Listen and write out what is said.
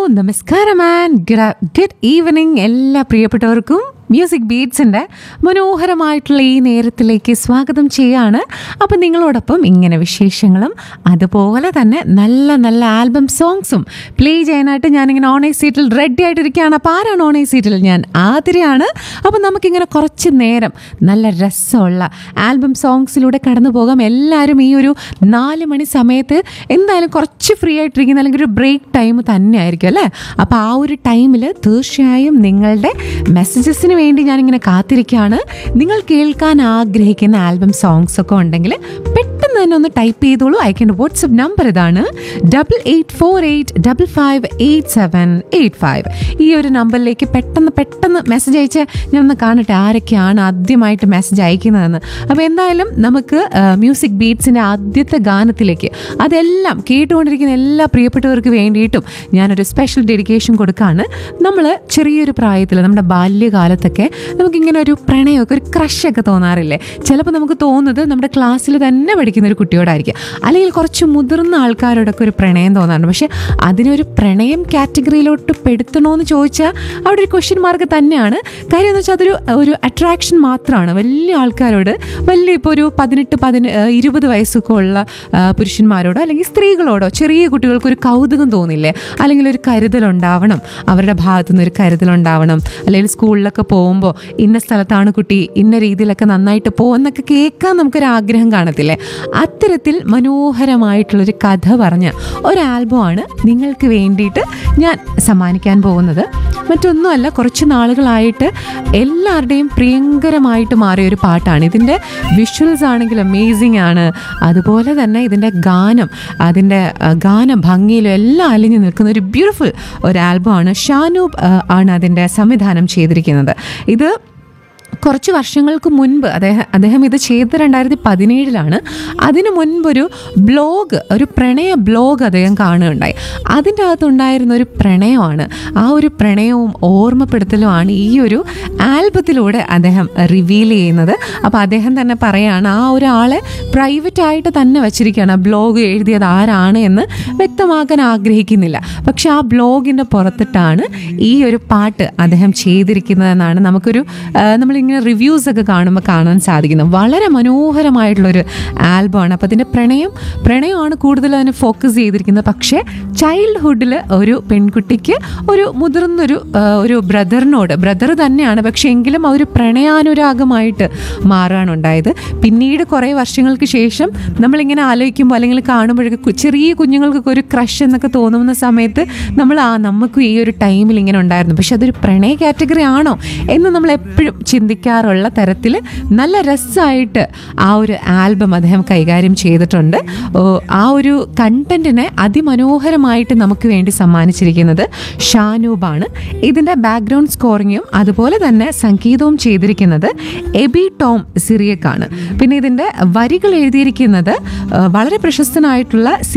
നമസ്കാരം and good evening എല്ലാ പ്രിയപ്പെട്ടവർക്കും മ്യൂസിക് ബീറ്റ്സിൻ്റെ മനോഹരമായിട്ടുള്ള ഈ നേരത്തിലേക്ക് സ്വാഗതം ചെയ്യാണ് അപ്പം നിങ്ങളോടൊപ്പം ഇങ്ങനെ വിശേഷങ്ങളും അതുപോലെ തന്നെ നല്ല നല്ല ആൽബം സോങ്സും പ്ലേ ചെയ്യാനായിട്ട് ഞാനിങ്ങനെ ഓൺ ഐ സീറ്റിൽ റെഡി ആയിട്ടിരിക്കുകയാണ് അപ്പോൾ ആരാണ് ഓൺ ഐ സീറ്റിൽ ഞാൻ ആതിരയാണ് അപ്പം നമുക്കിങ്ങനെ കുറച്ച് നേരം നല്ല രസമുള്ള ആൽബം സോങ്സിലൂടെ കടന്നു പോകാം എല്ലാവരും ഈ ഒരു നാല് മണി സമയത്ത് എന്തായാലും കുറച്ച് ഫ്രീ ആയിട്ടിരിക്കുന്ന അല്ലെങ്കിൽ ഒരു ബ്രേക്ക് ടൈം തന്നെ ആയിരിക്കും അല്ലേ അപ്പോൾ ആ ഒരു ടൈമിൽ തീർച്ചയായും നിങ്ങളുടെ മെസ്സേജസിന് വേണ്ടി ഞാനിങ്ങനെ കാത്തിരിക്കുകയാണ് നിങ്ങൾ കേൾക്കാൻ ആഗ്രഹിക്കുന്ന ആൽബം സോങ്സ് ഒക്കെ ഉണ്ടെങ്കിൽ പെട്ടെന്ന് തന്നെ ഒന്ന് ടൈപ്പ് ചെയ്തോളൂ അയക്കേണ്ട വാട്സപ്പ് നമ്പർ ഇതാണ് double eight four eight double five eight seven eight five ഈ ഒരു നമ്പറിലേക്ക് പെട്ടെന്ന് പെട്ടെന്ന് മെസ്സേജ് അയച്ച് ഞാൻ ഒന്ന് കാണട്ടെ ആരൊക്കെയാണ് ആദ്യമായിട്ട് മെസ്സേജ് അയക്കുന്നതെന്ന് അപ്പോൾ എന്തായാലും നമുക്ക് മ്യൂസിക് ബീറ്റ്സിൻ്റെ ആദ്യത്തെ ഗാനത്തിലേക്ക് അതെല്ലാം കേട്ടുകൊണ്ടിരിക്കുന്ന എല്ലാ പ്രിയപ്പെട്ടവർക്ക് വേണ്ടിയിട്ടും ഞാനൊരു സ്പെഷ്യൽ ഡെഡിക്കേഷൻ കൊടുക്കുകയാണ് നമ്മൾ ചെറിയൊരു പ്രായത്തിൽ നമ്മുടെ ബാല്യകാലത്തൊക്കെ നമുക്കിങ്ങനെ ഒരു പ്രണയമൊക്കെ ഒരു ക്രഷൊക്കെ തോന്നാറില്ലേ ചിലപ്പോൾ നമുക്ക് തോന്നുന്നത് നമ്മുടെ ക്ലാസ്സിൽ തന്നെ പഠിക്കുന്ന ഒരു കുട്ടിയോടായിരിക്കും അല്ലെങ്കിൽ കുറച്ച് മുതിർന്ന ആൾക്കാരോടൊക്കെ ഒരു പ്രണയം തോന്നാറുണ്ട് പക്ഷേ അതിനൊരു പ്രണയം കാറ്റഗറിയിലോട്ട് പെടുത്തണമെന്ന് ചോദിച്ചാൽ അവിടെ ഒരു ക്വസ്റ്റ്യൻ മാർക്ക് തന്നെയാണ് കാര്യം എന്ന് വെച്ചാൽ അതൊരു ഒരു അട്രാക്ഷൻ മാത്രമാണ് വലിയ ആൾക്കാരോട് വലിയ ഇപ്പോൾ ഒരു പതിനെട്ട് പതിന ഏഹ് ഇരുപത് വയസ്സൊക്കെ ഉള്ള ആ, പുരുഷന്മാരോടോ അല്ലെങ്കിൽ സ്ത്രീകളോടോ ചെറിയ കുട്ടികൾക്ക് ഒരു കൗതുകം തോന്നില്ലേ അല്ലെങ്കിൽ ഒരു കരുതലുണ്ടാവണം അവരുടെ ഭാഗത്തു നിന്ന് ഒരു കരുതലുണ്ടാവണം അല്ലെങ്കിൽ സ്കൂളിലൊക്കെ പോകുമ്പോൾ ഇന്ന സ്ഥലത്താണ് കുട്ടി ഇന്ന രീതിയിലൊക്കെ നന്നായിട്ട് പോകുന്നൊക്കെ കേൾക്കാൻ നമുക്കൊരു ആഗ്രഹം കാണത്തില്ലേ അത്തരത്തിൽ മനോഹരമായിട്ടുള്ളൊരു കഥ പറഞ്ഞ ഒരു ആൽബമാണ് നിങ്ങൾക്ക് വേണ്ടിയിട്ട് ഞാൻ സമ്മാനിക്കാൻ പോകുന്നത് മറ്റൊന്നുമല്ല കുറച്ച് നാളുകളായിട്ട് എല്ലാവരുടെയും പ്രിയങ്കരമായിട്ട് മാറിയ ഒരു പാട്ടാണ് ഇതിൻ്റെ വിഷ്വൽസ് ആണെങ്കിൽ അമേസിങ് ആണ് അതുപോലെ തന്നെ ഇതിൻ്റെ ഗാനം അതിൻ്റെ ആ, ഗാന ഭംഗിയിലും എല്ലാം അലിഞ്ഞു നിൽക്കുന്ന ഒരു ബ്യൂട്ടിഫുൾ ഒരു ആൽബമാണ് ഷാനൂബ് ആ, ആണ് അതിൻ്റെ സംവിധാനം ചെയ്തിരിക്കുന്നത് ഇത് കുറച്ച് വർഷങ്ങൾക്ക് മുൻപ് അദ്ദേഹം അദ്ദേഹം ഇത് ചെയ്തത് രണ്ടായിരത്തി പതിനേഴിലാണ് അതിനു മുൻപൊരു ബ്ലോഗ് ഒരു പ്രണയ ബ്ലോഗ് അദ്ദേഹം കാണുകയുണ്ടായി അതിൻ്റെ അകത്തുണ്ടായിരുന്ന ഒരു പ്രണയമാണ് ആ ഒരു പ്രണയവും ഓർമ്മപ്പെടുത്തലുമാണ് ഈ ഒരു ആൽബത്തിലൂടെ അദ്ദേഹം റിവീൽ ചെയ്യുന്നത് അപ്പോൾ അദ്ദേഹം തന്നെ പറയാണ് ആ ഒരാളെ പ്രൈവറ്റ് ആയിട്ട് തന്നെ വച്ചിരിക്കുകയാണ് ആ ബ്ലോഗ് എഴുതിയത് ആരാണ് എന്ന് വ്യക്തമാക്കാൻ ആഗ്രഹിക്കുന്നില്ല പക്ഷെ ആ ബ്ലോഗിൻ്റെ പുറത്തിട്ടാണ് ഈ ഒരു പാട്ട് അദ്ദേഹം ചെയ്തിരിക്കുന്നതെന്നാണ് നമുക്കൊരു ആ, നമ്മളിങ്ങനെ റിവ്യൂസ് ഒക്കെ കാണുമ്പോൾ കാണാൻ സാധിക്കുന്നത് വളരെ മനോഹരമായിട്ടുള്ളൊരു ആൽബമാണ് അപ്പോൾ അതിൻ്റെ പ്രണയം പ്രണയമാണ് കൂടുതൽ അതിനെ ഫോക്കസ് ചെയ്തിരിക്കുന്നത് പക്ഷേ ചൈൽഡ്ഹുഡിൽ ഒരു പെൺകുട്ടിക്ക് ഒരു മുതിർന്നൊരു ആ, ഒരു ബ്രദറിനോട് ബ്രദർ തന്നെയാണ് പക്ഷേ എങ്കിലും ആ ഒരു പ്രണയാനുരാഗമായിട്ട് മാറുകയാണ് ഉണ്ടായത് പിന്നീട് കുറേ വർഷങ്ങൾക്ക് ശേഷം നമ്മളിങ്ങനെ ആലോചിക്കുമ്പോൾ അല്ലെങ്കിൽ കാണുമ്പോഴൊക്കെ കു- ചെറിയ കുഞ്ഞുങ്ങൾക്കൊക്കെ ഒരു ക്രഷ് എന്നൊക്കെ തോന്നുന്ന സമയത്ത് നമ്മൾ ആ നമുക്കും ഈ ഒരു ടൈമിൽ ഇങ്ങനെ ഉണ്ടായിരുന്നു പക്ഷെ അതൊരു പ്രണയ കാറ്റഗറി ആണോ എന്ന് നമ്മൾ എപ്പോഴും ചിന്തിക്കാറുള്ള തരത്തിൽ നല്ല രസമായിട്ട് ആ ഒരു ആൽബം അദ്ദേഹം കൈകാര്യം ചെയ്തിട്ടുണ്ട് ഓ, ആ ഒരു കണ്ടന്റിനെ അതിമനോഹരമായിട്ട് നമുക്ക് വേണ്ടി സമ്മാനിച്ചിരിക്കുന്നത് ഷാനൂബാണ് ഇതിൻ്റെ ബാക്ക്ഗ്രൗണ്ട് സ്കോറിങ്ങും അതുപോലെ തന്നെ സംഗീതവും ചെയ്തിരിക്കുന്നത് എബി ടോം സിറിയക്കാണ് പിന്നെ ഇതിൻ്റെ വരികൾ എഴുതിയിരിക്കുന്നത് ആ, വളരെ പ്രശസ്തനായിട്ടുള്ള സി